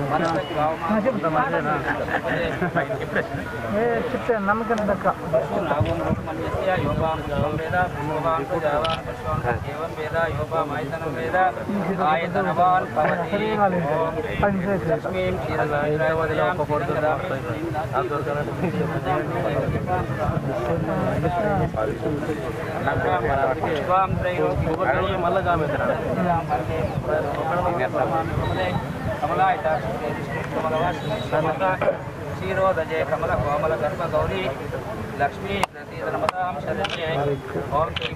చెప్తే నమ్మకం దక్క క్షీరోదజే కమల కోమల గర్భ గౌరీ లక్ష్మీ నమతాం శరణ్యే ఓం శ్రీ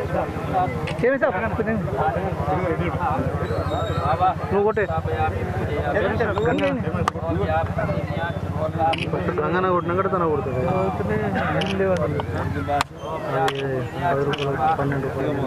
నువ్వు కొట్టే గంగన కొట్టినాక తన కొడుతుంది పది రూపాయలు పన్నెండు రూపాయలు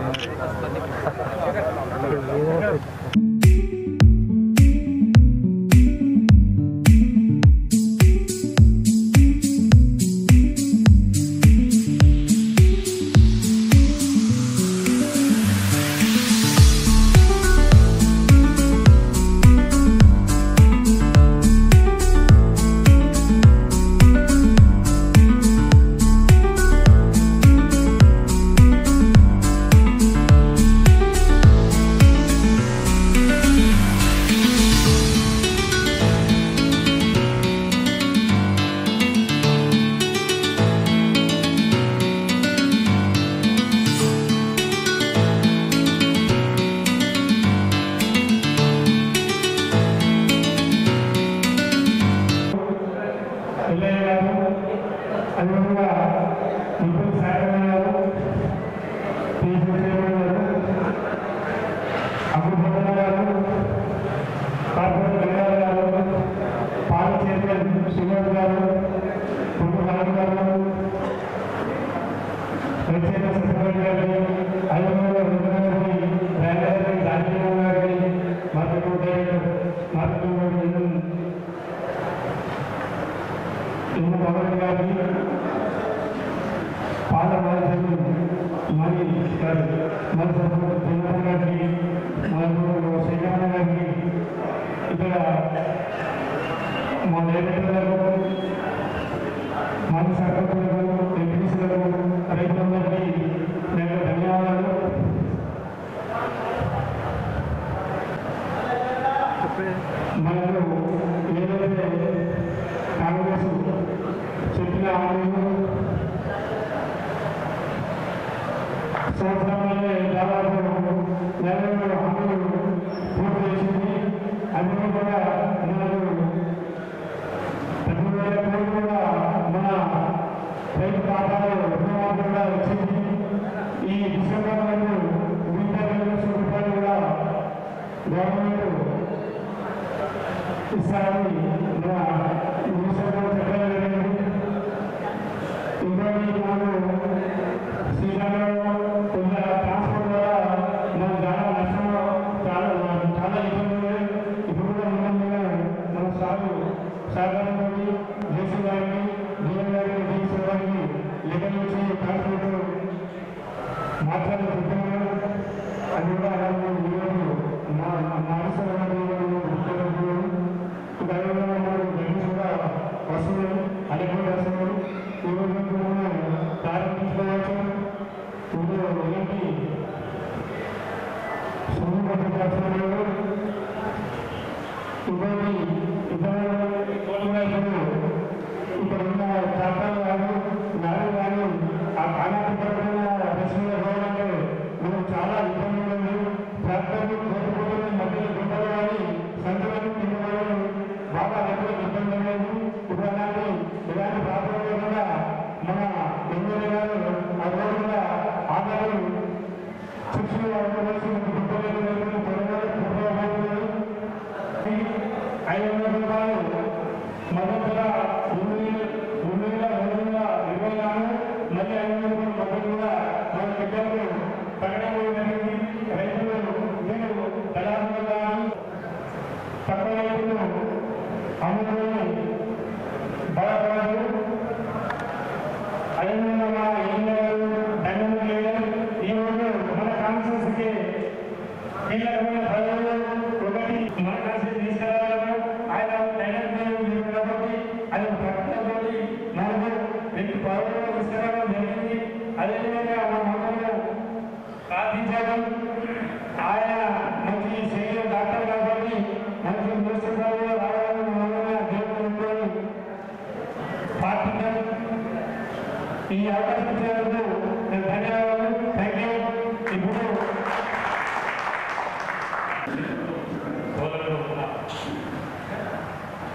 ఎల్లయ్య గారు అదేవిధంగా ఇప్పుడు సాగర్ గారు పీసీ చైర్మన్ గారు అమృతన్న గారు కార్పొరేట్ గంగాధర్ గారు పాల చైర్మన్ శ్రీనివాస్ గారు పుట్టు రాజు గారు ప్రత్యేక సెక్రటరీ గారిని అదేవిధంగా రుద్ర గారిని రేణు గారిని రాజకీయ గారిని మార్కెట్ డైరెక్టర్ మార్కెట్ డైరెక్టర్ ఇల్లు భగవతి గారిని పాత బాధ్యతలు మరి మరి జగన్ గారికి మరియు శ్రీకాంత్ గారికి ఇక్కడ మా డైరెక్టర్ గారు మన సర్పంచులకు ఎంపీసీలకు రైతులందరికీ నేను ధన్యవాదాలు మనకు ఏదైతే కాంగ్రెస్ చెప్పిన హామీలు సంవత్సరంలోనే దాదాపు నెలలు హామీలు పూర్తి చేసింది అన్ని కూడా మనకు ప్రతి వేల కోట్లు కూడా మన రైతు ఖాతాలో రుణమాఫీ కూడా వచ్చింది ఈ డిసెంబర్ వరకు మిగతా రెండు లక్షల రూపాయలు కూడా గవర్నమెంట్ ఇస్తారని మన మినిస్టర్ గారు చెప్పడం జరిగింది ఇంకోటి మనకు శ్రీకాకుళం కొంత ట్రాన్స్పోర్ట్ ద్వారా మనకు చాలా నష్టం చాలా చాలా ఇబ్బంది ఉంది ఇప్పుడు కూడా ఉన్నందున మన సాగు సహకారంతో జేసీ గారిని డిఎం గారిని డిఎస్ఓ గారిని లెక్కలు ఇచ్చి ట్రాన్స్పోర్ట్ మాట్లాడి చెప్పాను అది కూడా అలాగే ఈరోజు నా నా అవసరమైన గతంలో మనం జగన్ కూడా వస్తున్నాయి అలాగే వస్తున్నాయి ఈ రోజు కూడా ప్రారంభించుకోవచ్చు ఇందులో ఎలాంటి సున్నితమైన ఇంకోటి ఇతర కూడా ఇప్పుడు ఇక్కడ ఉన్న ట్రాక్టర్లు కానీ లారీ కానీ ఆ కాలాపరమైన రసంలో పోవాలంటే మనం చాలా ఇబ్బంది ఉంది ట్రాక్టర్లు కోరుకోవడం మధ్యలో గుంటలు కానీ సంతలను తినడం బాగా రైతులకు ఇబ్బంది లేదు ఇప్పుడు అలాంటి ఇలాంటి ప్రాబ్లం లేకుండా మన ఎమ్మెల్యే గారు ఆ రోడ్డు మీద ఆదాయం శిక్షణ ఉండవలసిన గుంటలు రైతులు త్వరగా పూర్వమవుతుంది ఐదు వందల రూపాయలు మద్దతు ధర రెండు వేల రెండు వేల రెండు వందల ఇరవై నాలుగు మళ్ళీ ఐదు వందల రూపాయలు మద్దతు కూడా మన బిడ్డలకు తగ్గడం జరిగింది రైతులు నేను దళారులుగా తక్కువ రైతులు అమ్ముకొని బాధపడదు అదేవిధంగా మా ఎమ్మెల్యేలు దండం లేదు ఈ రోజు మన కాన్స్టిట్యూన్సీకి కీలకమైన ప్రజలు ఒకటి మన కాన్స్టిట్యూన్సీ తీసుకురావాలను ఆయన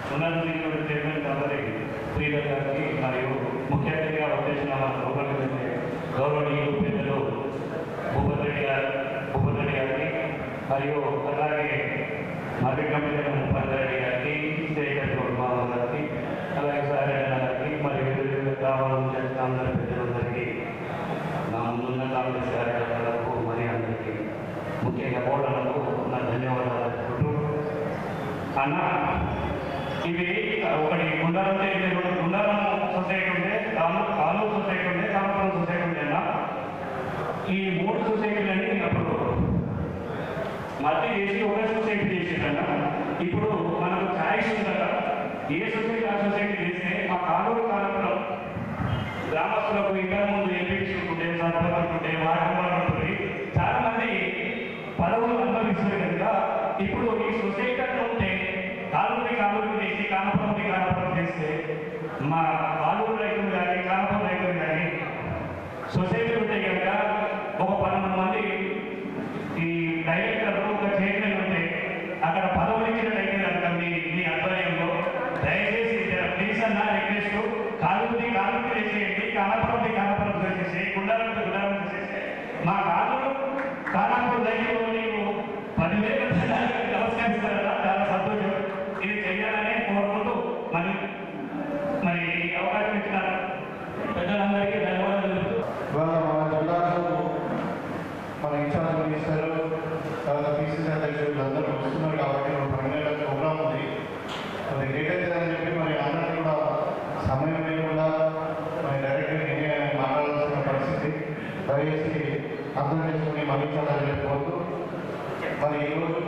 ఉన్నత చైర్మన్ అందరి శ్రీధర్ గారికి మరియు ముఖ్య అతిథిగా వచ్చేసిన మన లోపలికి వచ్చే గౌరవనీయులు పెద్దలు భూపతి రెడ్డి గారు భూపతి రెడ్డి గారికి మరియు అలాగే మార్కెట్ కమిటీ ముప్పతి రెడ్డి గారికి శేఖర్ గౌడ్బాబు గారికి అలాగే సారెడ్డి గారికి మరియు వివిధ వివిధ గ్రామాల నుంచి వచ్చిన అందరి పెద్దలందరికీ నా ముందున్న కాంగ్రెస్ కార్యకర్తలకు మరి అందరికీ ముఖ్యంగా ఓటర్లకు నా ధన్యవాదాలు చెప్పుకుంటూ అన్న ఇవి ఒకటి గుండారం గుండారం సొసైటీ ఉంటే కాను కానూరు సొసైటీ ఉంటే కానపురం సొసైటీ ఉంటే అన్న ఈ మూడు సొసైటీలని అప్పుడు మధ్య చేసి ఒకే సొసైటీ చేసేదన్న ఇప్పుడు మనకు ఛాయిస్ ఉందట ఏ సొసైటీ ఆ సొసైటీ చేస్తే మా కానూరు కానపురం గ్రామస్తులకు ఇంకా ముందు ఎంపీటీ ఉంటుండే సర్పంచ్ ఉంటుండే వార్డు మెంబర్ ఉంటుంది చాలా మంది పదవులు అనుభవిస్తారు కనుక ఇప్పుడు ఈ సొసైటీ ఉంటే కాలూరి కాలూరు చేసి కానపురంకి కానపురం చేస్తే మా కాలూరు రైతులు కానీ కానపురం రైతులు కానీ సొసైటీ ఉంటే కనుక ఒక పన్నెండు మంది ఈ డైరెక్టర్ ఒక చైర్మన్ ఉంటే అక్కడ పదవులు ఇచ్చినట్టయితే కనుక మీ మీ ఆధ్వర్యంలో దయచేసి ప్లీజ్ అన్న రిక్వెస్ట్ కాలువది కాలువది చేసేయండి కానపురంది కానపురం చేసేసి గుండారం గుండారం చేసేసి మా కాలువలు కానాపూర్ రైతులు నీకు పదివేల జనానికి నమస్కరిస్తారా చాలా సంతోషం ఇది చేయాలని కోరుకుంటూ మరి మరి ఈ అవకాశం ఇచ్చిన పెద్దలందరికీ ధన్యవాదాలు తెలుపుతూ ఇవాళ మన జిల్లాలో మన ఇన్ఛార్జ్ మినిస్టర్ తర్వాత పీసీసీ అధ్యక్షులు అందరూ వస్తున్నారు కాబట్టి ఒక పన్నెండు ప్రోగ్రామ్ ఉంది అది లేట్ అవుతుందని చెప్పి మరి అందరికీ కూడా సమయం లేకుండా మరి డైరెక్ట్గా నేనే మాట్లాడాల్సిన పరిస్థితి దయచేసి అర్థం చేసుకుని మన్నించాలని చెప్పుకోవద్దు మరి ఈరోజు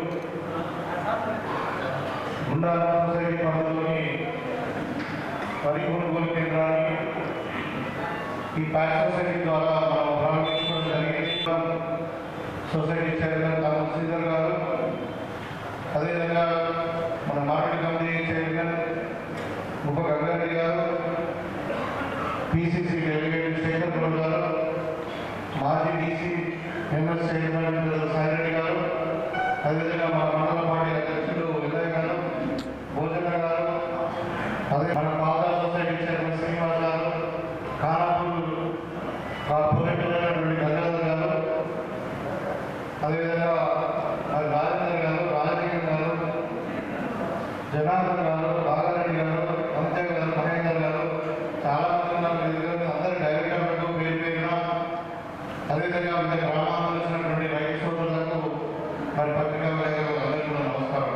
గుండా సొసైటీ పరిధిలోని వరి కొనుగోలు కేంద్రాన్ని ఈ ప్యాక్ సొసైటీ ద్వారా మనం ప్రారంభించుకోవడం జరిగింది సొసైటీ చైర్మన్ రామ్ శ్రీధర్ గారు అదేవిధంగా మన మార్కెట్ కమిటీ చైర్మన్ ఉప గంగారెడ్డి గారు పిసిసి డెలిగేట్ శేఖర్ గౌడ్ గారు మాజీ డీసీ ఎంఎస్ చైర్మన్ సాయిరెడ్డి గారు అదేవిధంగా మా మండల పార్టీ అధ్యక్షుడు విజయ్ గారు భోజన గారు అదే మన పాత సొసైటీ చైర్మన్ శ్రీనివాస్ గారు ఖానాపూర్ కార్పొరేటర్ అయినటువంటి గంగాధర్ గారు అదేవిధంగా మరి రాజేంద్ర గారు రాజశేఖర్ గారు జనార్దన్ గారు బాగారెడ్డి గారు అంతే గారు మహేందర్ గారు చాలా మంది ఉన్నారు మీ దగ్గర అందరు డైరెక్టర్లకు పేరు పేరున అదేవిధంగా వివిధ గ్రామాల్లో వచ్చినటువంటి రైతు సోదరులకు మరి పత్రికా విలేకరులకు అందరికీ కూడా నమస్కారం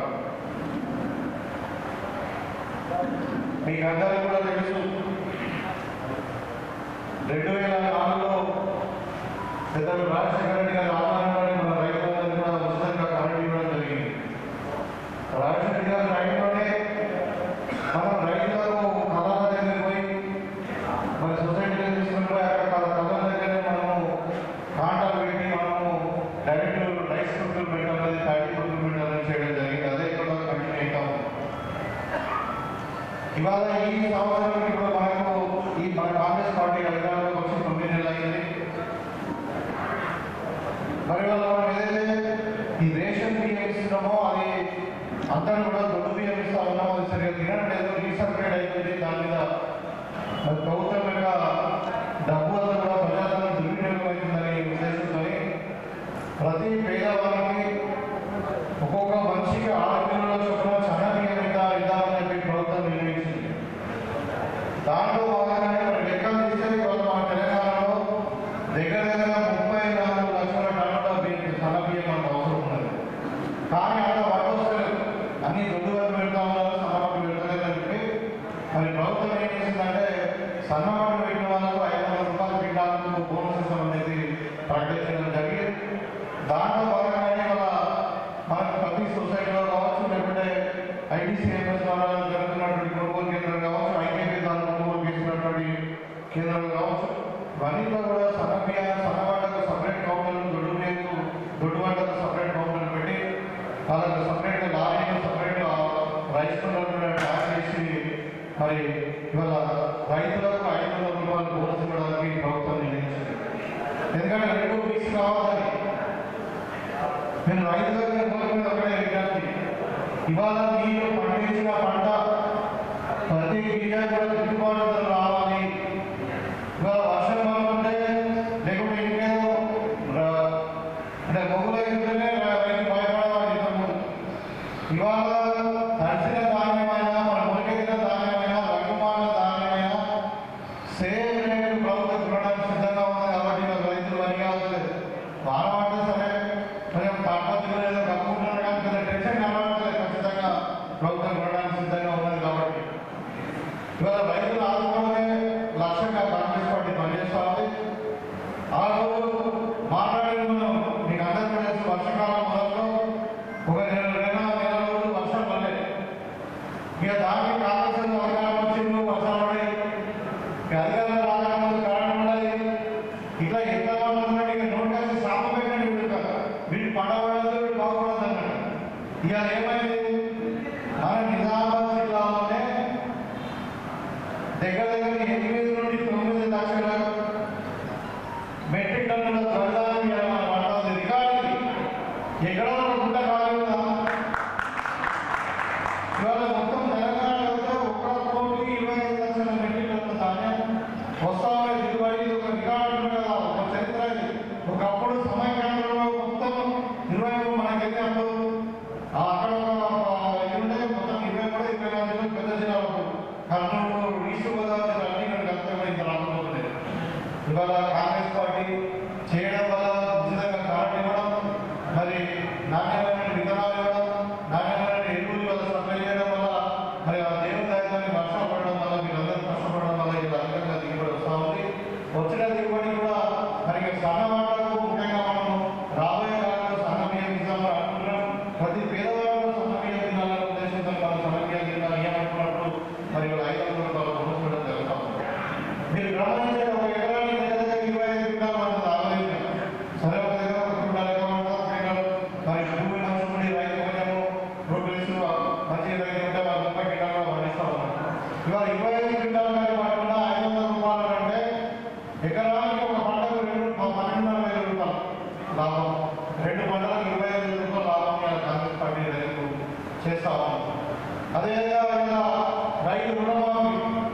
మీకు అందరికీ కూడా తెలుసు రెండు వేల నాలుగులో పెద్దలు రాజశేఖర రెడ్డి గారి ఆహ్వానంలోనే మన రైతులందరూ కూడా ఉచితంగా కరెంట్ ఇవ్వడం జరిగింది రాజశేఖర రెడ్డి గారి టైంలోనే మనం రైతులకు కళాల దగ్గర పోయి మన సొసైటీలో తీసుకుని పోయి అక్కడ కళ కళల దగ్గరే మనము కాంటాలు పెట్టి మనము డైరెక్ట్ రైస్ కుక్కలు పెట్టాలని ప్యాడీ కుక్కలు పెట్టాలని చేయడం జరిగింది అదే కూడా కంటిన్యూ అవుతాము ఇవాళ ఈ సంవత్సరం ఇప్పుడు మనకు ఈ మన కాంగ్రెస్ పార్టీ అధికారంలోకి వచ్చి తొమ్మిది నెలలు అయింది మరి వాళ్ళ మనం ఏదైతే ఈ రేషన్ బియ్యం ఇస్తున్నామో అది అందరూ కూడా దొడ్డు బియ్యం ఇస్తా ఉన్నామో అది సరిగ్గా తినట్లేదు రీసర్క్యులేట్ అవుతుంది దాని మీద మరి ప్రభుత్వం యొక్క డబ్బు అంతా కూడా ప్రజాధనం దుర్వినియోగం అవుతుందనే ఉద్దేశంతో ప్రతి పేదవారికి ఒక్కొక్క మనిషికి ఆరు కిలోల చొప్పున సన్న బియ్యం ఇద్దా ఇద్దామని చెప్పి ప్రభుత్వం నిర్ణయించింది దాంట్లో భాగంగానే మరి లెక్కలు తీస్తే ఇవాళ మన తెలంగాణలో దగ్గర దగ్గర ముప్పై నాలుగు లక్షల టన్నుల బియ్యం సన్న బియ్యం మనకు అవసరం ఉన్నది కానీ అంత వర్క్ వస్తలేదు అన్ని దొడ్డు వరకు పెడతా ఉన్నారు సన్నపట్టు పెడతలేదని చెప్పి మరి ప్రభుత్వం ఏం చేసిందంటే సన్నపట్టు పెట్టిన వాళ్ళకు ఐదు వందల రూపాయలు పెట్టాలకు బోనస్ ఇస్తాం అనేది ప్రకటించడం జరిగింది దాంట్లో భాగంగానే ఇవాళ మనకు ప్రతి సొసైటీలో కావచ్చు లేకుంటే ఐటీసీఎంఎస్ ద్వారా జరుగుతున్నటువంటి కొనుగోలు కేంద్రాలు కావచ్చు ఐకేపీ ద్వారా కొనుగోలు చేసినటువంటి కేంద్రాలు కావచ్చు ఇవన్నీలో కూడా సన్న బియ్యాన్ని సన్న వాటకు సపరేట్ కౌంటర్లు దొడ్డు బియ్యకు దొడ్డు వాటకు సపరేట్ కౌంటర్లు పెట్టి వాళ్ళకు సపరేట్గా లారీలు సపరేట్గా రైస్ కూడా ట్యాక్స్ చేసి మరి ఇవాళ రైతులకు ఐదు వందల రూపాయలు బోనస్ ఇవ్వడానికి ప్రభుత్వం నిర్ణయించింది ఎందుకంటే రెండు పీస్ కావాలని నేను రైతు దగ్గర కోరుకునేది ఒకటే విజ్ఞప్తి ఇవాళ మీరు పండించిన పంట ఇక దానికి కాంగ్రెస్ అధికారం వచ్చిండు వర్షాలు పడాయి ఇక అధికారం రాకముందు కారణం ఉన్నది ఇట్లా ఎంతమంది ఉన్నాడు ఇక నోట్ కలిసి శాప పెట్టండి వీడు వీడు పడవడదు వీడు బాగుపడదు అన్నాడు ఇక ఏమైంది మన నిజామాబాద్ జిల్లాలోనే దగ్గర దగ్గర ఎనిమిది నుండి తొమ్మిది లక్షల మెట్రిక్ టన్నుల త్వరదాన్ని మనం మాట్లాడుతుంది రికార్డు ఎక్కడో ఒక గుంట ఖాళీ ఉందా ఇవాళ మొత్తం తెలంగాణలో అయితే ఒక్క కోటి ఇరవై ఐదు లక్షల మెట్రిక్ టన్నుల ధాన్యం వస్తామని దిగుబడి ఇది ఒక రికార్డు ఉంది కదా ఒక చరిత్ర ఇది ఒకప్పుడు సమయ కేంద్రంలో మొత్తం ఇరవై మనకైతే అప్పుడు ఆ అక్కడ ఒక ఇది ఉండే మొత్తం ఇరవై కూడా ఇరవై నాలుగు జిల్లాలు పెద్ద జిల్లాలు కర్నూలు ఈస్ట్ గోదావరి జిల్లా అన్ని ఇక్కడ కలిస్తే ఇంత రాకపోతుంది ఇవాళ కాంగ్రెస్ పార్టీ చేయడం వల్ల ఉచితంగా కరెంట్ ఇవ్వడం మరి నాణ్యమైన విత్తనాలు ఇవ్వడం నాణ్యమైన ఎరువులు వల్ల సప్లై చేయడం వల్ల మరి ఆ దేవుని దయతోని వర్షాలు పడడం వల్ల మీరందరూ కష్టపడడం వల్ల ఇలా అధికంగా దిగుబడి వస్తూ ఉంది వచ్చిన దిగుబడి కూడా మరి ఇక సన్న పంటలకు ముఖ్యంగా మనం రాబోయే కాలంలో సన్న బియ్యం ఇస్తామని అనుకుంటున్నాం ప్రతి పేదవాళ్ళు సన్న బియ్యం తినాలనే ఉద్దేశంతో మనం సన్న బియ్యం తినాలి ఏమనుకున్నప్పుడు మరి ఇవాళ ఐదు వందల రూపాయలు బోనస్ కూడా జరుగుతూ ఉంది మీరు గమనించే ఒక ఎకరానికి దగ్గర దగ్గర ఇరవై ఐదు క్వింటాలు పడుతుంది ఆలోచించాం సరే ఒక దగ్గర ఒక క్వింటాల్ ఎకరం ఉంటుంది క్వింటాల్ మరి భూమి నష్టపడి రైతు కొంచెము రోడ్లు వేసి మంచి రైతు ఉంటే వాళ్ళు ముప్పై క్వింటాలు పండిస్తూ ఉన్నారు ఇవాళ ఇరవై ఐదు క్వింటాలు కానీ పడకుండా ఐదు వందల రూపాయలు అంటే ఎకరానికి ఒక పంటకు రెండు పన్నెండున్నర వేల రూపాయలు లాభం రెండు పంటలకు ఇరవై ఐదు వేల రూపాయలు లాభం ఇవాళ కాంగ్రెస్ పార్టీ రైతులు చేస్తా ఉన్నాం అదేవిధంగా ఇలా రైతు రుణమాఫీ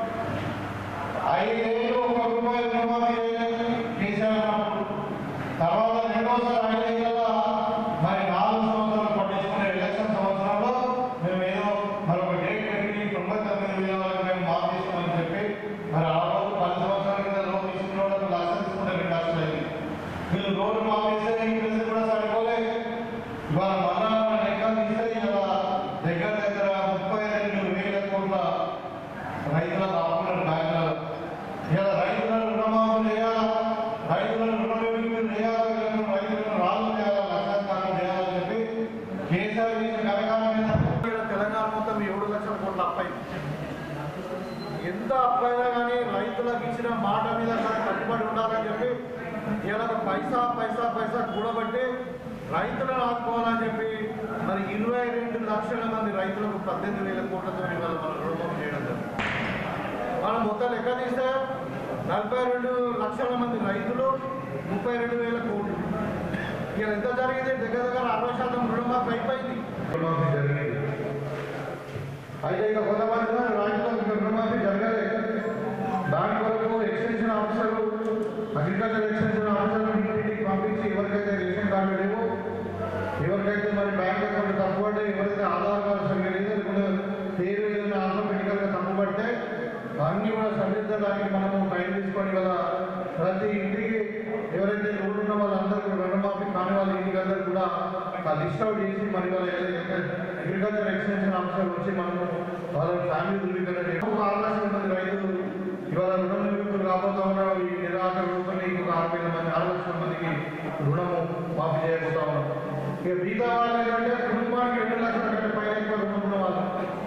ఐదేళ్ళు ఒక రూపాయి రుణమాఫీ చేశారు తర్వాత రెండోసారి ఐదేళ్ళ మరి నాలుగు సంవత్సరాలు పట్టించుకునే ఎలక్షన్ సంవత్సరంలో మేము ఏదో మరొక డేట్ పెట్టి తొంభై తొమ్మిది వేల వరకు మేము మాఫ్ చేస్తామని చెప్పి మరి ఆ రోజు పది సంవత్సరాల కింద లోన్ తీసుకున్న వాళ్ళకి లక్ష తీసుకుంటే రెండు లక్షలు అయింది వీళ్ళు లోన్ మాఫ్ చేస్తే ఇంట్రెస్ట్ కూడా సరిపోలే ఇవాళ మన లెక్కలు తీస్తే ఇలా దగ్గర దగ్గర ముప్పై రెండు వేల కోట్ల రైతులకు అప్పున్నారు బ్యాంకులలో ఇలా రైతుల రుణమాఫీ చేయాలా రైతుల రుణ విముక్తులు చేయాలా వీళ్ళను రైతులను రాళ్ళు చేయాలా లక్షాధికారులు చేయాలని చెప్పి కేసీఆర్ చేసిన కార్యక్రమం ఏంటంటే ఇక్కడ తెలంగాణ మొత్తం ఏడు లక్షల కోట్ల అప్పైంది ఎంత అప్పైనా కానీ రైతులకు ఇచ్చిన మాట మీద కానీ కట్టుబడి ఉండాలని చెప్పి ఇలా పైసా పైసా పైసా కూడబట్టి రైతులను ఆదుకోవాలని చెప్పి మరి ఇరవై రెండు లక్షల మంది రైతులకు పద్దెనిమిది వేల కోట్లతో ఇవాళ మనం రుణమాఫీ చేయడం జరిగింది మనం మొత్తం లెక్క తీస్తే నలభై రెండు లక్షల మంది రైతులు ముప్పై రెండు వేల కోట్లు ఇక ఎంత జరిగింది దగ్గర దగ్గర అరవై శాతం రుణమాఫీ అయిపోయింది రుణమాఫీ జరిగింది అయితే ఇక కొంతమంది ఉన్నారు, రైతులకు ఇంకా రుణమాఫీ జరగలేదు దాని కొరకు extension officer agriculture extension officer ఇంటింటికి పంపించి ఎవరికైతే రేషన్ కార్డు లేవు ఎవరికైతే మరి బ్యాంక్ అకౌంట్ తప్పుపడ్డే ఎవరైతే ఆధార్ కార్డు సరిగ్గా లేదు లేకుంటే పేరు ఏదైనా ఆటోమేటికల్గా తప్పుపడితే అన్ని కూడా సరిదిద్దడానికి మనము టైం తీసుకొని కదా ప్రతి ఇంటికి ఎవరైతే లోన్ ఉన్న వాళ్ళందరూ కూడా రుణమాఫీ కాని వాళ్ళ ఇంటికి అందరూ కూడా ఆ లిస్ట్ అవుట్ చేసి మరి వాళ్ళ ఏదైతే అగ్రికల్చర్ ఎక్స్టెన్షన్ ఆఫీసర్ వచ్చి మనము వాళ్ళ ఫ్యామిలీ ధృవీకరణ చేయాలి. ఒక ఆరు లక్షల మంది రైతులు ఇవాళ రుణం నిలుపుకులు రాబోతా ఉన్నారు ఈ నిరాకరణ రూపంలో ఇంకొక ఆరు వేల మంది ఆరు లక్షల మందికి రుణము మాఫీ చేయబోతా ఉన్నాం ఇక మిగతా వాళ్ళు ఏంటంటే కుటుంబానికి రెండు లక్షల కంటే పైన ఎక్కువ రుణం ఉన్న వాళ్ళు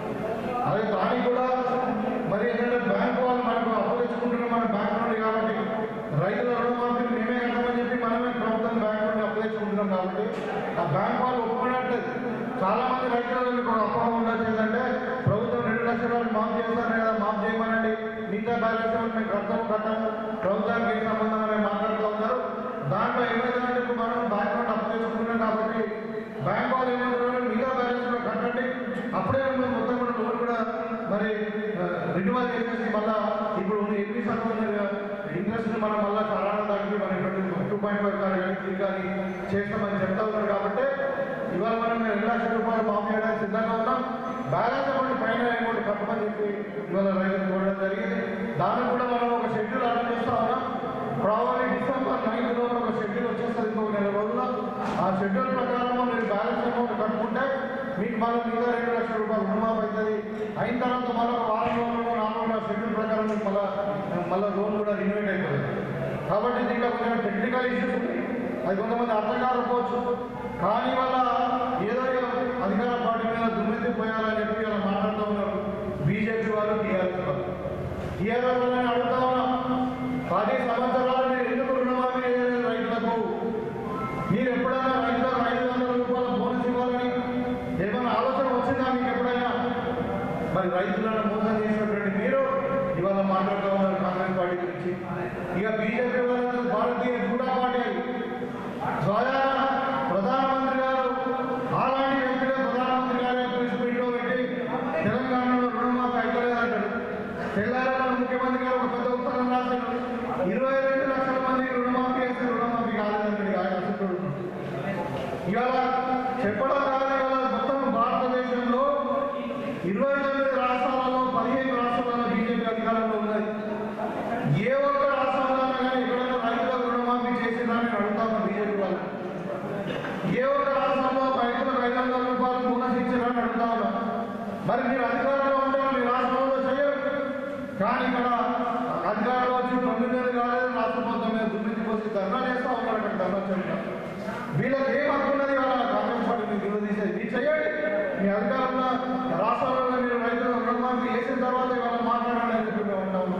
అదే దానికి కూడా మరి ఏంటంటే బ్యాంక్ వాళ్ళు మనకు అప్పు తెచ్చుకుంటున్నాం మన బ్యాంక్ నుండి కాబట్టి రైతుల రుణమాఫీ మేమే కట్టమని చెప్పి మనమే ప్రభుత్వం బ్యాంక్ నుండి అప్పు తెచ్చుకుంటున్నాం కాబట్టి ఆ బ్యాంక్ వాళ్ళు ఒప్పుకున్నట్టు చాలా మంది రైతులకు ఒక అపోహ ఉండొచ్చు ఏంటంటే ప్రభుత్వం రెండు లక్షల వరకు మాఫ్ చేస్తాను కదా మాఫ్ చేయమనండి మిగతా బ్యాలెన్స్ ఏమో మేము కడతాము కట్టాము ప్రభుత్వానికి ఏం సంబంధం అని మాట్లాడుతూ ఉన్నారు దాంట్లో ఏమైందంటే ఇప్పుడు మనం బ్యాంక్ నుండి అప్పు తెచ్చుకుంటున్నాం కాబట్టి బ్యాంక్ వాళ్ళు ఏమంటున్నారు మిగతా బ్యాలెన్స్ కూడా కట్టండి అప్పుడే మేము మొత్తం కూడా లోన్ కూడా మరి రిన్యూవల్ చేసేసి మళ్ళా ఇప్పుడు ఉన్న ఎన్ని శాతం ఇంట్రెస్ట్ మనం మళ్ళా చాలా తగ్గి మన టూ పాయింట్ ఫైవ్ కానీ కానీ త్రీ కానీ చేస్తామని చెప్తా ఉన్నారు కాబట్టి ఇవాళ మనం రెండు లక్షల రూపాయలు మాఫీ చేయడానికి సిద్ధంగా ఉన్నాం బ్యాలెన్స్ అమౌంట్ పైన అమౌంట్ కట్టమని చెప్పి ఇవాళ రైతులు కోరడం జరిగింది దానికి కూడా మనం ఒక షెడ్యూల్ అరేంజ్ చేస్తా ఉన్నాం ప్రాబ్లీ డిసెంబర్ నైన్త్ లోపల ఒక షెడ్యూల్ వచ్చేస్తుంది ఇంకొక నెల రోజుల్లో ఆ షెడ్యూల్ ప్రకారం మీరు బ్యాలెన్స్ అమౌంట్ కట్టుకుంటే మీకు మళ్ళీ మిగతా రెండు లక్షల రూపాయలు రుణమాఫీ అవుతుంది అయిన తర్వాత మళ్ళీ ఒక వారం రోజుల్లో నాలుగు రోజుల షెడ్యూల్ ప్రకారం మీకు మళ్ళీ మళ్ళీ లోన్ కూడా రిన్యూవేట్ అవుతుంది కాబట్టి దీంట్లో కొంచెం టెక్నికల్ ఇష్యూస్ ఉన్నాయి అది కొంతమంది అర్థం కాకపోవచ్చు కానీ వల్ల ఏదో అధికార పార్టీ మీద దుమ్మెత్తి పోయాలని చెప్పి అలా మాట్లాడుతూ ఉన్నారు టీఆర్ఎస్ అడుగుతా ఉన్నాం పది సంవత్సరాలు మీరు ఎందుకు రుణమాఫీ చేయలేదు రైతులకు మీరు ఎప్పుడైనా రైతులకు ఐదు వందల రూపాయల బోనస్ ఇవ్వాలని ఏమైనా ఆలోచన వచ్చిందా మీకు ఎప్పుడైనా మరి రైతులను మోసం చేసినటువంటి మీరు ఇవాళ మాట్లాడుతూ ఉన్నారు కాంగ్రెస్ పార్టీ గురించి ఇక బీజేపీ వాళ్ళ భారతీయ జనతా పార్టీ స్వయాన ప్రధానమంత్రి గారు అలాంటి వ్యక్తులే ప్రధానమంత్రి గారే ప్రెస్ మీట్లో పెట్టి తెలంగాణలో రుణమాఫీ అయిపోలేదంటాడు తెలంగాణ ముఖ్యమంత్రి గారు ఒక పెద్ద ఉత్తరం రాశారు ఇరవై రెండు లక్షల మందికి రుణమాఫీ చేస్తే రుణమాఫీ కాలేదంటాడు ఆయన అసలు ఇవాళ చెప్పడం కాదు ఇవాళ మొత్తం భారతదేశంలో ఇరవై తొమ్మిది రాష్ట్రాలలో పదిహేను రాష్ట్రాలలో బీజేపీ అధికారంలో ఉన్నది ఏ ఒక్క రాష్ట్రంలో కానీ ఎక్కడైనా రైతులకు రుణమాఫీ చేసిందని అడుగుతాను బీజేపీ వాళ్ళు ఏ ఒక్క రాష్ట్రంలో రైతులకు ఐదు వందల రూపాయలు బోనస్ ఇచ్చారని అడుగుతా ఉన్నా మరి మీరు అధికారంలో ఉంటే మీ రాష్ట్రంలో చేయరు కానీ ఇక్కడ అధికారంలో వచ్చి తొమ్మిది నెలలు కాలేదు రాష్ట్ర మొత్తం మీద దుమ్మిది పోసి ధర్నా చేస్తా ఉన్నారు అక్కడ ధర్నా చేయడం వీళ్ళకి ఏం హక్కున్నది వాళ్ళ కాంగ్రెస్ పార్టీని నిలదీసేది మీరు చేయండి మీ అధికారంలో రాష్ట్రంలో మీరు రైతులు రుణమాఫీ చేసిన తర్వాత ఇవాళ మాట్లాడాలని చెప్పి మేము ఉంటాము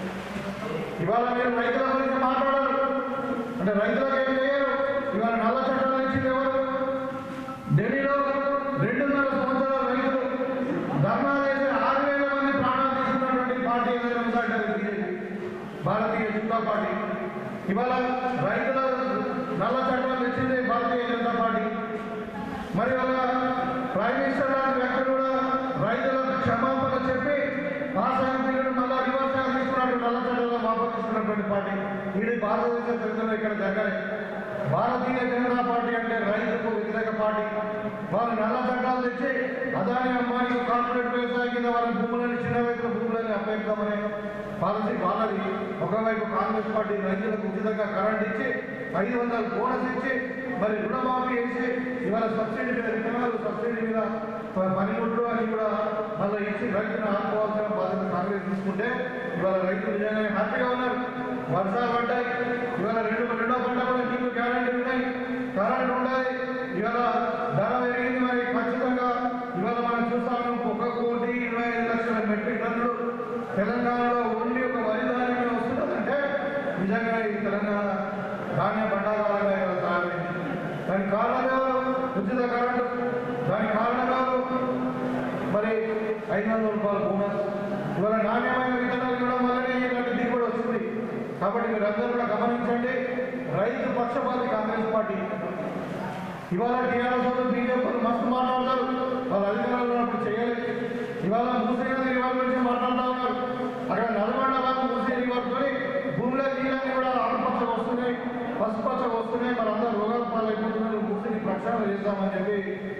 ఇవాళ మీరు రైతుల గురించి మాట్లాడరు అంటే రైతులకు ఏం చేయరు ఇవాళ నల్ల చట్టాలు ఇచ్చింది ఎవరు ఢిల్లీలో రెండున్నర సంవత్సరాల రైతులు ధర్నా చేసి ఆరు వేల మంది ప్రాణాలు తీసుకున్నటువంటి పార్టీ ఏదైనా ఉందంటే అది బీజేపీ భారతీయ జనతా పార్టీ ఇవాళ రైతుల నల్ల చట్టాలు తెచ్చింది భారతీయ జనతా పార్టీ మరి వాళ్ళ ప్రైమ్ మినిస్టర్ లాంటి వ్యక్తులు కూడా రైతులకు క్షమాపణ చెప్పి ఆశాయం పిల్లలు మళ్ళా రివర్స్ తీసుకున్నట్టు నల్ల చట్టాలను వాపసు తీసుకున్నటువంటి పార్టీ ఇది భారతదేశ చరిత్రలో ఇక్కడ దగ్గరే భారతీయ జనతా పార్టీ అంటే రైతులకు వ్యతిరేక పార్టీ వాళ్ళు నల్ల చట్టాలు తెచ్చి అదాని అమ్మాయి కార్పొరేట్ వ్యవసాయ కింద వాళ్ళ భూములని చిన్న రైతుల భూములని అప్పగిద్దామనే పాలసీ వాళ్ళది ఒకవైపు కాంగ్రెస్ పార్టీ రైతులకు ఉచితంగా కరెంట్ ఇచ్చి ఐదు వందల బోనస్ ఇచ్చి మరి రుణమాఫీ వేసి ఇవాళ సబ్సిడీ మీద విత్తనాలు సబ్సిడీ మీద ప- పనిముట్లు అని కూడా మళ్ళీ ఇచ్చి రైతును ఆదుకోవాల్సిన బాధ్యత కాంగ్రెస్ తీసుకుంటే ఇవాళ రైతులు నిజంగానే హ్యాపీగా ఉన్నారు వర్షాలు పడ్డాయి ఇవాళ రెండు రెండో పంట కూడా నీళ్లు గ్యారంటీ ఉన్నాయి కరెంట్ ఉండాలి ఇవాళ ధర పెరిగింది మరి ఖచ్చితంగా ఇవాళ మనం చూస్తాము ఒక కోటి ఇరవై ఐదు లక్షల మెట్రిక్ టన్నులు తెలంగాణలో ఓన్లీ ఒక వరి ధాన్యమే వస్తున్నదంటే నిజంగా ఈ తెలంగాణ ధాన్య బండాగాలుగా ఇవాళ తయారైంది దానికి కారణం ఎవరు ఉచిత కరెంటు దానికి కారణం ఎవరు మరి ఐదు వందల రూపాయల బోనస్ ఇవాళ నాణ్యమైన విత్తనాలు ఇవ్వడం వల్లనే ఇలాంటి దిగుబడి వస్తుంది కాబట్టి మీరందరూ కూడా గమనించండి రైతు పక్షపాతి కాంగ్రెస్ పార్టీ ఇవాళ టీఆర్ఎస్ వాళ్ళు బీజేపీ వాళ్ళు మస్తు మాట్లాడతారు వాళ్ళ అధికారంలో ఉన్నప్పుడు చేయలేదు ఇవాళ మూసీ నది రివర్ గురించి మాట్లాడుతూ ఉన్నారు అక్కడ నల్గొండ వాళ్ళు మూసీ రివర్ తోని భూమిలో నీళ్ళని కూడా ఆకుపచ్చ వస్తున్నాయి పసుపచ్చ వస్తున్నాయి మనందరూ రోగాల పాలైపోతున్నారు మూసీని ప్రక్షాళన చేద్దామని చెప్పి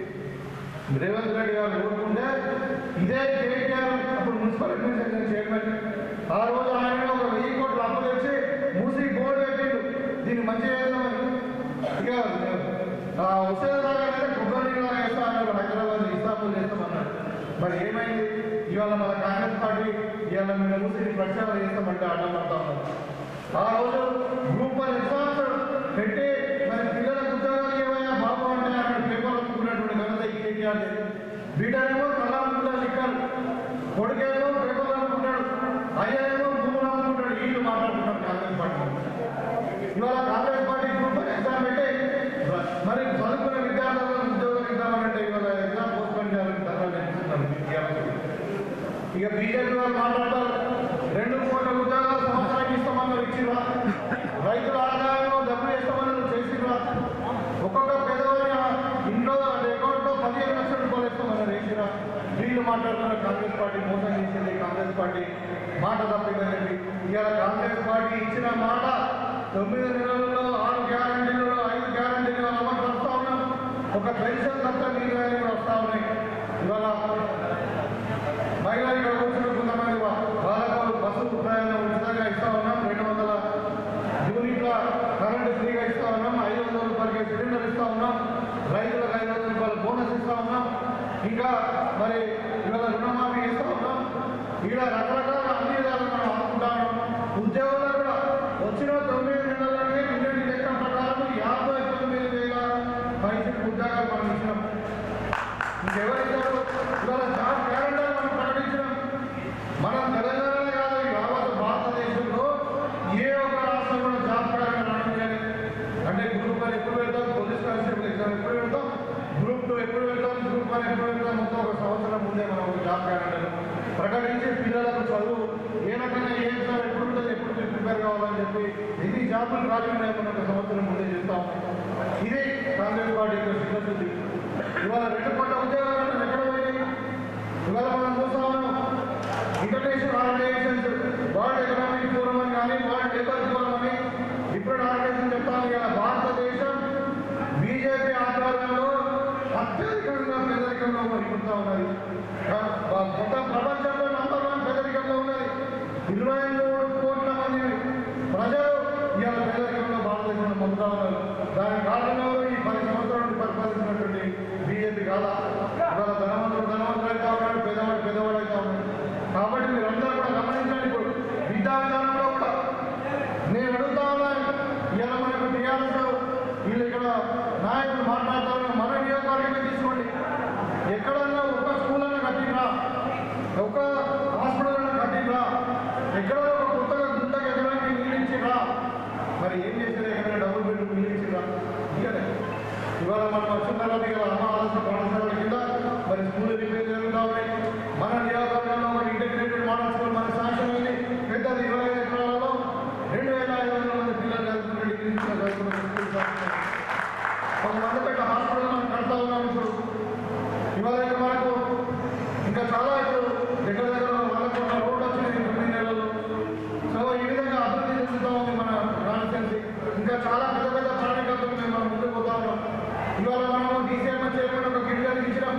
రేవంత్ రెడ్డి గారు కోరుకుంటే ఇదే కేటీఆర్ అప్పుడు మున్సిపల్ అడ్మినిస్ట్రేషన్ చైర్మన్ ఆ రోజు ఆయన ఒక వెయ్యి కోట్లు అప్పు తెచ్చి మూసి బోర్డు పెట్టిండు దీన్ని మంచిగా చేద్దామని ఇక ఆ హుసేన్ సాగర్ అయితే కొబ్బరి నీళ్ళు వేస్తా అన్నారు హైదరాబాద్ ఇస్తాంబుల్ చేస్తామన్నారు మరి ఏమైంది ఇవాళ మన కాంగ్రెస్ పార్టీ ఇవాళ మేము మూసిని ప్రక్షాళన చేస్తామంటే అడ్డం పడతా ఉన్నారు ఆ రోజు గ్రూప్ వన్ ఎగ్జామ్స్ పెట్టి మరి పిల్లలకు ఉద్యోగాలు ఏమైనా బాబు అంటే అక్కడ పేపర్ అనుకున్నటువంటి ఘనత ఈ కేటీఆర్ బిడ్డనేమో కళ అనుకుంటారు ఇక్కడ కొడుకేమో పేపర్ అనుకుంటాడు అయ్యేమో భూములు అనుకుంటాడు వీళ్ళు మాట్లాడుకుంటారు కాంగ్రెస్ పార్టీ ఇవాళ Congress party group one exam పెట్టి మరి చదువుకున్న విద్యార్థులకు ఉద్యోగం ఇద్దామంటే ఇవాళ ఎగ్జామ్ పోస్ట్ పోన్ చేయాలని ధర్నాలు చేస్తున్నారు విద్యార్థులు ఇక బీజేపీ వాళ్ళు మాట్లాడతారు రెండు కోట్ల ఉద్యోగాలు సంవత్సరానికి ఇస్తామన్నారు ఇచ్చిరా రైతుల ఆదాయంలో డబ్బులు ఇస్తామన్నారు చేసిరా ఒక్కొక్క పేదవారి ఇంట్లో అకౌంట్లో పదిహేను లక్షల రూపాయలు ఇస్తామన్నారు వేసిరా వీళ్ళు మాట్లాడుతున్నారు కాంగ్రెస్ పార్టీ మోసం చేసింది కాంగ్రెస్ పార్టీ మాట తప్పిందని ఇవాళ కాంగ్రెస్ పార్టీ ఇచ్చిన మాట తొమ్మిది నెలల్లో ఆరు గ్యారంటీలలో ఐదు గ్యారంటీలు అమలు వస్తా ఉన్నాం ఒక పెన్షన్ తప్ప మిగతా కూడా వస్తా ఉన్నాయి ఇవాళ మహిళలు ఇక్కడ కూర్చున్న కొంతమంది వా- వాళ్ళకు బస్సు ప్రయాణం ఉచితంగా ఇస్తా ఉన్నాం రెండు వందల యూనిట్ల కరెంటు ఫ్రీగా ఇస్తా ఉన్నాం ఐదు వందల రూపాయలకి సిలిండర్ ఇస్తా ఉన్నాం రైతులకు ఐదు వందల రూపాయల బోనస్ ఇస్తా ఉన్నాం ఇంకా మరి ఇవాళ రుణమాఫీ ఇస్తా ఉన్నాం ఇలా రకరకాల అన్ని విధాలు మనం అనుకుంటాం ఉద్యోగులు కూడా వచ్చిన తొమ్మిది నెలలనే నిన్నటి లెక్క ప్రకారం యాభై తొమ్మిది వేల పైసలు ఉద్యోగాలు మనం ఇచ్చినాం ఇంకెవరిస్తారు ఇవాళ జాబ్ క్యాలెండర్ మనం ప్రకటించినాం మనం తెలంగాణలో కాదు ఈ ప్రకటించి పిల్లలకు చదువు ఏ రకంగా ఏ ఎగ్జామ్ ఎప్పుడు ఉంటుంది ఎప్పుడు మీరు ప్రిపేర్ కావాలని చెప్పి ఎన్ని జాబులు రాజకీయ నాయకులు ఒక సంవత్సరం ముందే చేస్తాం ఇది కాంగ్రెస్ పార్టీ యొక్క చిత్తశుద్ధి ఇవాళ రెండు కోట్ల ఉద్యోగాలు ఎక్కడ పోయినాయి ఇవాళ మనం చూస్తా ఉన్నాం international organisations world economic forum అని కానీ వరల్డ్ లేబర్ ఫోరం అని డిఫరెంట్ ఆర్గనైజేషన్ చెప్తాను ఇలా భారతదేశం బీజేపీ ఆధ్వర్యంలో అత్యధికంగా పేదరికంలో మరిపోతా ఉన్నది కా- మొత్తం ప్రపంచంలో నంబర్ వన్ పేదరికంలో ఉన్నది ఇరవై మూడు కోట్ల మంది ప్రజలు ఇవాళ పేదరికంలో భారతదేశంలో పొందుతా ఉన్నారు దానికి కారణం ఎవరు? ఈ పది సంవత్సరాల నుండి పరిపాలించినటువంటి బీజేపీ కాదా ఇవాళ ధనవంతుడు ధనవంతుడు అవుతా ఉన్నాడు పేదవాడు పేదవాడు అవుతా ఉన్నాడు కాబట్టి మీరందరూ కూడా గమనించండి ఇప్పుడు విద్యా విధానంలో కూడా నేను అడుగుతా ఉన్నాను ఇలా మనకు టీఆర్ఎస్ వీళ్ళు ఇక్కడ నాయకులు మాట్లాడుతూ ఉన్నారు మన నియోజకవర్గమే తీసుకోండి ఎక్కడన్నా ఒక స్కూల్ అన్నా కట్టినరా ఒక హాస్పిటల్ అన్నా కట్టినరా ఎక్కడో ఒక కొత్తగా గుంతకు ఎక్కడానికి నీళ్ళు ఇచ్చిరా మరి ఏం చేశారు ఎక్కడ డబ్బులు పెట్టి నీళ్ళు ఇచ్చిరా ఇవ్వలే ఇవాళ మనం వచ్చిన తర్వాత ఇవాళ అమ్మ ఆలోచన పాఠశాల కింద మరి స్కూల్ రిపేర్ జరుగుతూ ఉన్నాయి మన నియోజకవర్గంలో ఒక ఇంటిగ్రేటెడ్ మోడల్ స్కూల్ మన శాంక్షన్ అయింది పెద్దది ఇరవై ఐదు ఎకరాలలో రెండు వేల ఐదు వందల మంది పిల్లలు చదువుకున్న డిగ్రీ చదువుకున్న స్కూల్ శాంక్షన్ అయింది. ఒక మందపేట హాస్పిటల్ మనం కడతా ఉన్నాం ఇప్పుడు ఇవాళ ఇంకా మనకు ఇంకా చాలా ఇప్పుడు దగ్గర దగ్గర వంద కోట్ల రోడ్డు వచ్చినాయి ఈ తొమ్మిది నెలలు సో ఈ విధంగా అభివృద్ధి చెందుతూ ఉంది మన కాన్స్టిట్యున్సీ ఇంకా చాలా పెద్ద పెద్ద ప్రణాళికలతో మేము మనం ముందుకు పోతా ఉన్నాం ఇవాళ మనము డీసీఎం చైర్మన్ ఒక గిరిజన ఇచ్చినాం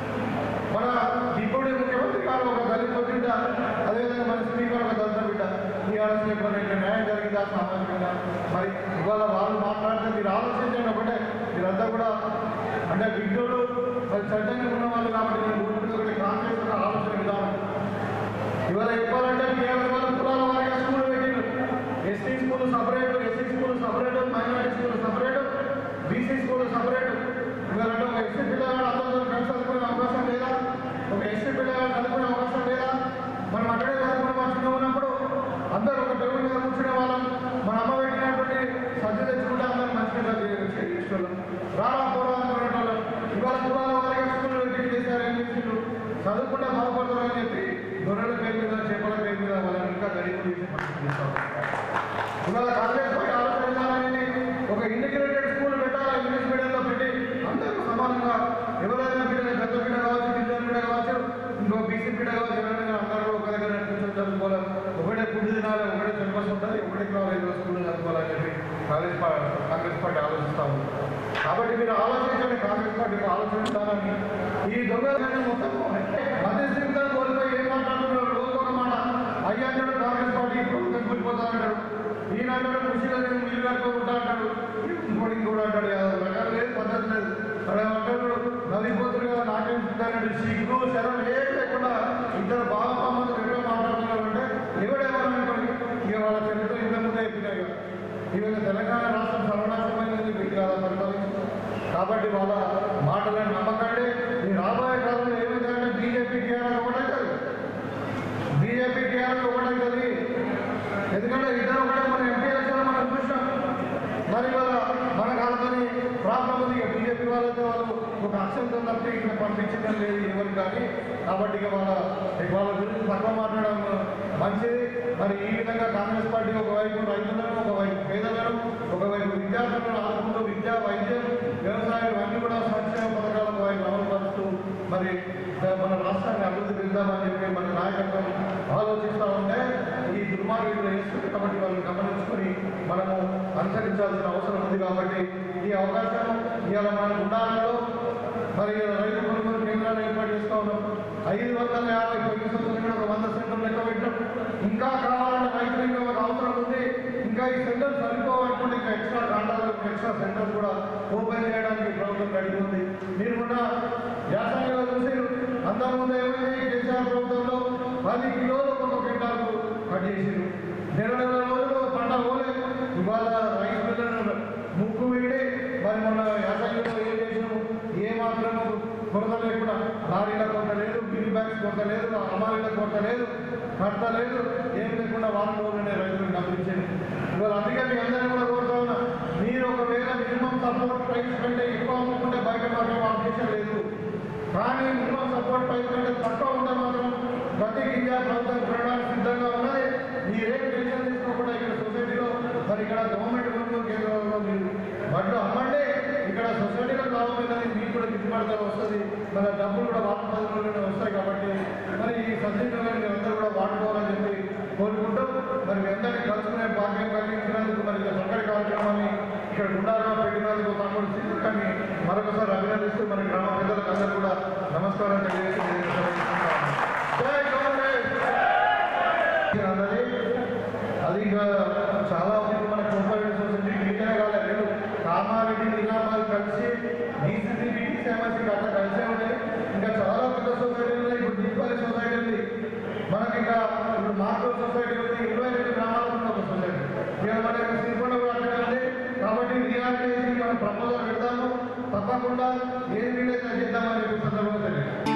మన ఇప్పుడు ముఖ్యమంత్రి గారు ఒక దళిత బిడ్డ అదేవిధంగా మన స్పీకర్ ఒక దళిత బిడ్డ టీఆర్ఎస్ చెప్పిన న్యాయం జరిగిందా సామాజికంగా మరి ఇవాళ వాళ్ళు మాట్లాడితే మీరు ఆలోచించండి ఒకటే మీరంతా కూడా అంటే విజ్ఞులు మరి చైతన్యం ఉన్న వాళ్ళు కాబట్టి నేను ఊరికి ఒకటి కాంగ్రెస్ యొక్క ఆలోచన విధానం ఇవాళ చెప్పాలంటే టీఆర్ఎస్ వాళ్ళు కులాల వారిగా స్కూల్ పెట్టిండు ST school separate SC school separate minority school separate BC school separate ఇవాళ అంటే ఒక ఎస్సీ పిల్లగాడు అందరితో కలిసి చదువుకునే అవకాశం లేదా ఒక ఎస్సీ పిల్లగాడు చదువుకునే అవకాశం లేదా మనం అక్కడే చదువుకునే మన చిన్న ఉన్నప్పుడు అందరూ ఒక టేబుల్ మీద కూర్చునే వాళ్ళం మన అమ్మ పెట్టినటువంటి సజ్జ తెచ్చుకుంటే అందరూ మంచిగా చేసేవాళ్ళం రారా పోరా అనుకునేటోళ్ళం ఇవాళ కులాల వారిగా స్కూల్ పెట్టి చేశారు ఏం చేసిండ్రు చదువుకుంటే బాగుపడతారు అని చెప్పి గొర్రెల పేరు మీద చేపల పేరు మీద వాళ్ళని ఇంకా గరీబులు చేసి పంపిస్తాం ఇవాళ కాంగ్రెస్ పార్టీ ఆలోచన విధానాన్ని ఒక ఇంటిగ్రేటెడ్ స్కూల్ పెట్టాలా ఇంగ్లీష్ మీడియంలో పెట్టి అందరూ సమానంగా ఎవరైనా బిడ్డ పెద్ద బిడ్డ కావచ్చు గిరిజన బిడ్డ కావచ్చు ఇంకో బీసీ బిడ్డ కావచ్చు ఎవరైనా అందరూ ఒక దగ్గర కూర్చొని చదువుకోవాలి ఒకటే ఫుడ్ తినాలి ఒకటే సిలబస్ ఉంటుంది ఒకటే కాలేజీలో స్కూల్ చదువుకోవాలని చెప్పి కాంగ్రెస్ పార్టీ కాంగ్రెస్ పార్టీ ఆలోచిస్తా ఉంది కాబట్టి మీరు ఆలోచించండి కాంగ్రెస్ పార్టీ ఆలోచన విధానాన్ని ఈ దొంగలని మొత్తం మధ్యస్థితిగా కోల్పోయి ఏం మాట్లాడుతున్నారు రోజు ఒక మాట అయ్యా అంటాడు కాంగ్రెస్ పార్టీ ప్రభుత్వం కూలిపోతా అంటాడు ఈయన అంటాడు కృషిలో నేను ఇల్లు కట్టుకుంటా అంటాడు ఇంకోటి ఇంకోటి అంటాడు యాభై రకాలు లేదు పద్ధతి లేదు అక్కడ అంటాడు నలిపోతుడు కదా నాకేం చెప్తానంటే సిగ్గు శరం ఏం లేకుండా ఇద్దరు బాగా పామలు ఎక్కడ మాట్లాడుతున్నారు అంటే ఎవడేమని అనుకోండి ఇక వాళ్ళ చరిత్ర ఇంత ముందే అయిపోయినాయి కదా. ఇవాళ తెలంగాణ రాష్ట్రం సర్వనాశమైనది మీకు కాదా పరిపాలించు కాబట్టి వాళ్ళ మాటలను నమ్మకండి ఈ రాబోయే కాలంలో ఏమైందంటే బీజేపీ టీఆర్ఎస్ ఒకటైతుంది బీజేపీ టీఆర్ఎస్ ఒకటైతుంది ఎందుకంటే ఇద్దరు ఒకటే మన ఎంపీ ఎలక్షన్ మనం చూసినాం మరి వాళ్ళ మన కాలతోని ప్రాబ్లం ఉంది ఇక బీజేపీ వాళ్ళతో వాళ్ళు ఒక అక్షంతో తప్పి ఇంకా పంపించడం లేదు ఎవరు కానీ కాబట్టి ఇక వాళ్ళ ఇక వాళ్ళ గురించి తక్కువ మాట్లాడడం మంచిది మరి ఈ విధంగా కాంగ్రెస్ పార్టీ ఒకవైపు రైతులను ఒకవైపు పేదలను ఒకవైపు విద్యార్థులను ఆదుకుంటూ విద్య వైద్యం వ్యవసాయం అన్ని కూడా సంక్షేమ పథకాలు ఒకవైపు అమలు పరుస్తూ మరి మన రాష్ట్రాన్ని అభివృద్ధి పెడదామని చెప్పి మన నాయకత్వం ఆలోచిస్తూ ఉంటే ఈ దుర్మార్గులు వేస్తుంది కాబట్టి వాళ్ళని గమనించుకొని మనము అనుసరించాల్సిన అవసరం ఉంది కాబట్టి ఈ అవకాశం ఇవాళ మన గుండాలలో మరి ఇవాళ రైతు కొనుగోలు కేంద్రాలు ఏర్పాటు చేస్తూ ఉన్నాం ఐదు వందల యాభై పోయిన సంవత్సరం కూడా ఒక వంద సెంటర్లు లెక్క పెట్టాం ఇంకా కావాలంటే రైతులు ఇంకా ఒక అవసరం ఉంది ఇంకా ఈ సెంటర్ సరిపోవాలనుకుంటే ఇంకా ఎక్స్ట్రా కాంటాలు ఎక్స్ట్రా సెంటర్స్ కూడా ఓపెన్ చేయడానికి ప్రభుత్వం రెడీ ఉంది మీరు కూడా వ్యాసంగంలో చూసి అంతకుముందు ఏమైంది కేసీఆర్ ప్రభుత్వంలో పది కిలోలు ఒక క్వింటాలు కట్ చేసిరు నెల నెల రోజులు పంట పోలే ఇవాళ రైస్ మిల్లర్లు ముక్కు వీడి మరి మన యాసంగిలో ఏం చేసినాము ఏ మాత్రము కొరత లేకుండా లారీల కొరత లేదు బిల్ బ్యాగ్స్ కొరత లేదు అమారీల కొరత లేదు కర్త లేదు ఏం లేకుండా వారం రోజులనే రైతులకు డబ్బులు ఇచ్చింది ఇవాళ అందుకే మీ అందరినీ కూడా కోరుతా ఉన్నా మీరు ఒకవేళ మినిమం సపోర్ట్ ప్రైస్ కంటే ఎక్కువ అమ్ముకుంటే బయట మాత్రం ఆబ్జెక్షన్ లేదు కానీ మినిమం సపోర్ట్ ప్రైస్ కంటే తక్కువ ఉంటే మాత్రం ప్రతి గింజ ప్రభుత్వం కొనడానికి సిద్ధంగా ఉన్నది మీరేం టెన్షన్ తీసుకోకుండా ఇక్కడ సొసైటీలో మరి ఇక్కడ గవర్నమెంట్ కొనుగోలు కేంద్రంలో మీరు బడ్లు అమ్మండి ఇక్కడ సొసైటీలో లాభం ఏంటని మీకు కూడా గిట్టుబాటు వస్తుంది మన డబ్బులు కూడా వాటర్ పద్ధతిలోనే వస్తాయి కాబట్టి మరి ఈ సబ్సిడీలో మీరు అందరూ కూడా వాడుకోవాలని చెప్పి కోరుకుంటూ మరి మీ అందరినీ కలుసుకునే భాగ్యం కలిగించినందుకు మరి ఇంత చక్కటి కార్యక్రమాన్ని ఇక్కడ గుండాగా పెట్టినందుకు తమ్ముడు శ్రీకాన్ని మరొకసారి అభినందిస్తూ మరి గ్రామ పెద్దలకు అందరూ కూడా నమస్కారం తెలియజేసి నేను సెలవుకుంటున్నాను. జై కాంగ్రెస్ అన్నది అది ఇంకా చాలా ఉంది మన కోఆపరేటివ్ సొసైటీ మీటనే కాదు రెండు కామారెడ్డి నిజామాబాద్ కలిసి డీసీసీ బీటీసీ ఎంఎస్సీ అట్లా కలిసే ఉన్నాయి ఇంకా చాలా పెద్ద సొసైటీ ఉన్నాయి ఇప్పుడు దీపావళి సొసైటీ ఉంది మనకి ఇంకా ఇప్పుడు మార్కో సొసైటీ ఉంది ఇరవై రెండు గ్రామాలకు ఉన్న ఒక సొసైటీ ఇక మనకి శ్రీకొండ కూడా అక్కడే ఉంది కాబట్టి రియాలిటీ మనం ప్రపోజల్ పెడతాము తప్పకుండా ఏం వీలైతే చేద్దామని చెప్పి సందర్భంగా తెలియదు